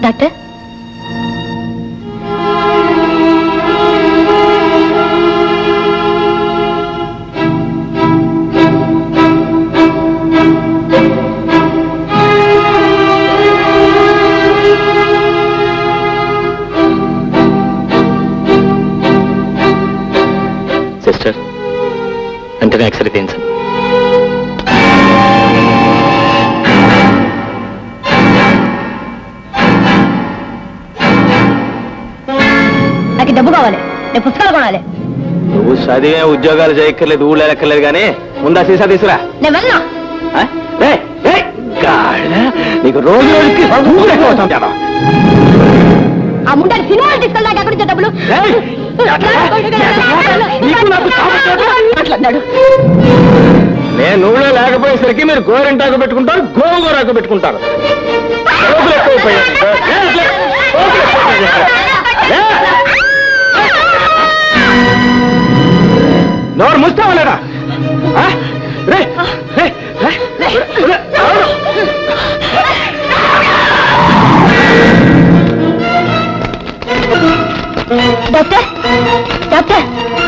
Doctor sister వెంటనే x-ray తీయించండి నాకు డబ్బు కావాలి నేను పుస్తకాలు కొనాలి నువ్వు చదివే ఉద్యోగాలు చేయక్కర్లేదు ఊళ్ళో ఎక్కర్లేదు కానీ ముందా సీసా తీసురా నేను వెళ్ళను ఆ? ఏయ్, ఏయ్, గాళ్ళ, నీకు రోజు రోజుకి ఊరు ఎక్కువ అవుతుంది అబ్బా. ఆ ముందని సినిమాలు తీసుకెళ్ళాక ఎక్కడి నుంచి డబ్బులు ఏయ్, నీకు నాకు కావాలి. మాట్లాడినాడు నేను ఊళ్ళో లేకపోయేసరికి మీరు గోరింటాకు పెట్టుకుంటారు గోంగూరాకు పెట్టుకుంటారు రోజులు ఎక్కువైపోయాయి. ఏ, ఏ, రోజులు ఎక్కువైపోయాయి. ఏ? నోరు ముస్తావా లేదా ఆ? రే, రే, రే, రే, రే, అవును. Doctor doctor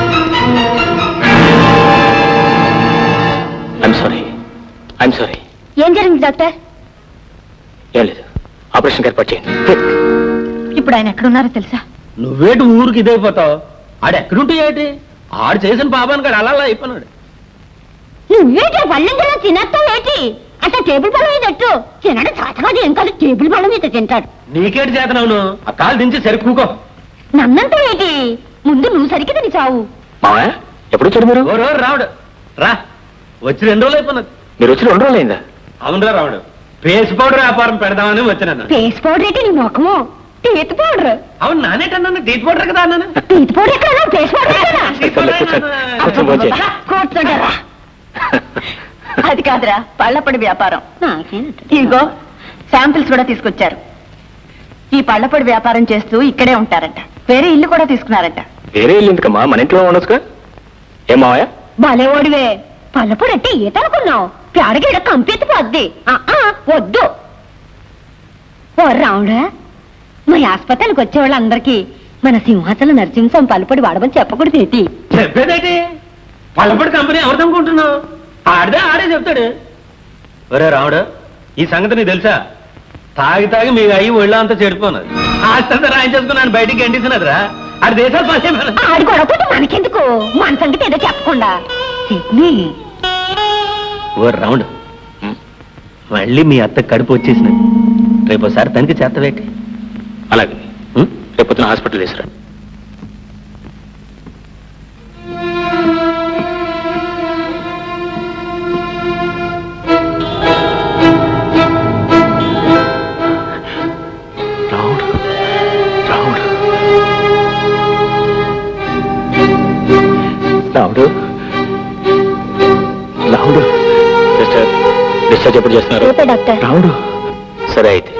I'm sorry I'm sorry ఏం జరిగింది డాక్టర్ ఏం లేదు ఆపరేషన్ ఏర్పాటు చేయండి ఇప్పుడు ఆయన ఎక్కడున్నారో తెలుసా నువ్వేటి ఊరికి ఇదైపోతావు ఆడు ఎక్కడుంటే ఏంటి ఆడు చేసిన పాపానికి ఆడు అలా అలా అయిపోయినాడు నువ్వేంటి పళ్ళెం కదా తినేస్తావు ఏంటి అంటే టేబుల్ పళ్ళ మీద ఎట్టు తినడం చేత కాదు ఏం కాదు టేబుల్ పళ్ళ మీద తింటాడు నీకేటి చేతనవును ఆ కాలు దించి సరికూకో నన్నంతా ఏంటి ముందు నువ్వు సరికి తిని చావు మావా ఎప్పుడు వచ్చాడు మీరు ఓ రోజు రావుడు రా వచ్చి రెండు రోజులు అయిపోయినది మీరు వచ్చి రెండు రోజులు అయిందా అవునరా రావుడు పేస్ పౌడర్ వ్యాపారం పెడదామని వచ్చినాను ఫేస్ పౌడర్ ఏంటి నీ ముఖము టీత్ పౌడర్ అవును నానేటన్నాను టీత్ పౌడర్ కదా అన్నాను టీత్ పౌడర్ ఎక్కడ ఫేస్ పౌడర్ ఎక్కడ కూర్చోండి, కూర్చోండి. కూర్చొని భోంచేయండి. కూర్చోండి అది కాదురా పళ్ళపొడి వ్యాపారం ఇదిగో శాంపిల్స్ కూడా తీసుకొచ్చారు ఈ పళ్ళపొడి వ్యాపారం చేస్తూ ఇక్కడే ఉంటారంట వేరే ఇల్లు కూడా తీసుకున్నారంట వేరే ఇల్లు ఎందుకమ్మా మన ఇంట్లో ఉండొచ్చుగా ఏం మావయ్య భలే ఓడివే పళ్ళపొడి అంటే ఈత అనుకున్నావు పేడగీడ కంపెత్తి పోద్ది ఆ, ఆ, వద్దు ఓ రావుడా మరి ఆసుపత్రికి వచ్చే వాళ్ళందరికీ మన సింహాచల నరసింహం పలుపొడి వాడమని చెప్పకూడదు ఏంటి చెప్పేదేటి పళ్ళపడి కంపెనీ ఎవరిదనుకుంటున్నావు ఆడిదే ఆడే చెప్తాడు ఒరే రాముడు ఈ సంగతి నీకు తెలుసా తాగి తాగి మీ అయ్యి ఒళ్ళో అంతా చెడిపోన్నది ఆస్తంతా రాయించేసుకున్నాను బయటికి గంటిస్తున్నదిరా ఆడి దేశాలు పాసే ఆడి గొడవపోతే మనకెందుకు మన సంగతి ఏదో చెప్పకుండా సిడ్నీ ఓ రాముడు మళ్ళీ మీ అత్త కడుపు వచ్చేసినది రేపు ఒకసారి తనకి చేతవేటి అలాగే రేపు పొద్దున హాస్పిటల్ తీసుకురా రావుడు రావుడు రావుడు రావుడు సిస్టర్ డిశ్చార్జ్ ఎప్పుడు చేస్తున్నారు రేపే డాక్టర్ రావుడు సరే అయితే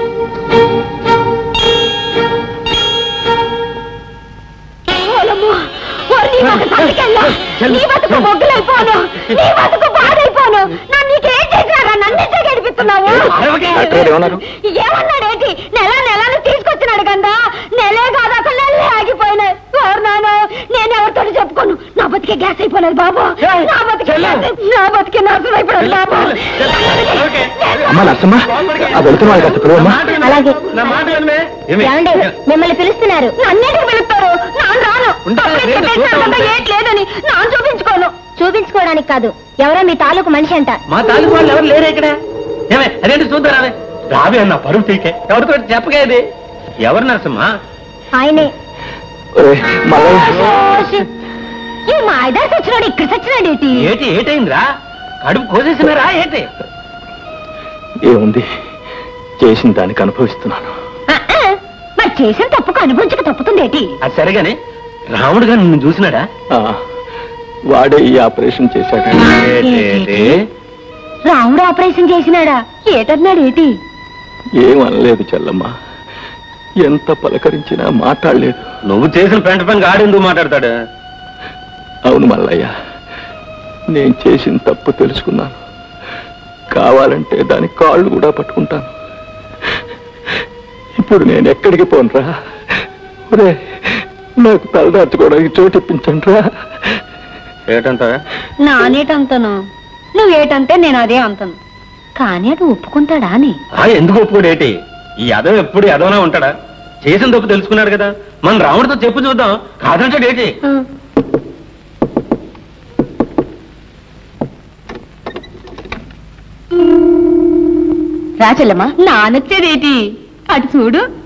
ఓలమ్మో, ఓరి నీ బతుకు పట్టుకెళ్ళు. నీ బతుకు బొగ్గులైపోను నీ బతుకు బాధైపోను నన్ను నీకేం చేసినారా నన్ను గడిపిస్తున్నావు డాక్టర్ గారు ఏమన్నారు ఏమన్నాడేంటి నెల నెలను తీసుకొచ్చినాడు కదా నెలే కాదు అసలు నెలలే ఆగిపోయినాయి ఓరు నాను నేను ఎవరితో చెప్పుకోను నా బతికే గ్యాస్ అయిపోయినది బాబు నా బతికే gas అయి- నా బతికే నాశనం అయిపోయినది బాబు అమ్మా నర్సమ్మ ఆ వెళ్తున్న వాళ్ళకి కాస్త పిలువమ్మా అలాగే నా మాట వినమే? ఏమి? ఏమండి మిమ్మల్ని పిలుస్తున్నారు నన్నేటికి పిలుస్తారు నాన్న రాను ఉంటా, అప్పుడే లేదు, చెప్పేశాను చూద్దాం. కదా, ఏట్ లేదని నాన్న చూపించుకోను చూపించుకోవడానికి కాదు ఎవరో మీ తాలూకు మనిషి అంట మా తాలూకు వాళ్ళు ఎవరు లేరు ఇక్కడ ఏమే అదేంటి చూద్దాం రావే రావే అన్న పరువు తీకే ఎవరితో చెప్పగా ఇది ఎవరు నరసమ్మా ఆయనే ఒరేయ్, మల్లయ్య ఈ మా ఐదారు వచ్చినాడు ఇక్కడ చచ్చినాడు ఏంటి ఏటి ఏటైందిరా కడుపు కోసేసినారా ఏంటి ఏముంది చేసిన దానికి అనుభవిస్తున్నాను ఆ, ఆ, మరి చేసిన తప్పుకు అనుభవించక తప్పుతుంది ఏంటి అది సరేగాని రాముడు గారు నిన్ను చూసినాడా ఆ, వాడే ఈ ఆపరేషన్ చేశాడు ఏటి? రాముడు ఆపరేషన్ చేసినాడా ఏటన్నాడు ఏంటి ఏమనలేదు చెల్లమ్మ ఎంత పలకరించినా మాట్లాడలేదు నువ్వు చేసిన పెంట పని ఆడెందుకు మాట్లాడతాడు అవును మల్లయ్య నేను చేసిన తప్పు తెలుసుకున్నాను కావాలంటే దాని కాళ్ళు కూడా పట్టుకుంటాను ఇప్పుడు నేను ఎక్కడికి పోనరా ఒరే నాకు తలదార్చుకోవడానికి చోటు ఇప్పించండి రా ఏటంటావా నానేటంతను నువ్వేటంటే నేను అదే అంతను కానీ అటు ఒప్పుకుంటాడా అని ఆ ఎందుకు ఒప్పుకోడు ఏటి ఈ యదవ ఎప్పుడు యదవనా ఉంటాడా చేసిన తప్పు తెలుసుకున్నాడు కదా మన రాముడితో చెప్పు చూద్దాం కాదంటాడు ఏటి రాచల్లమ్మా నానొచ్చేదేటి అటు చూడు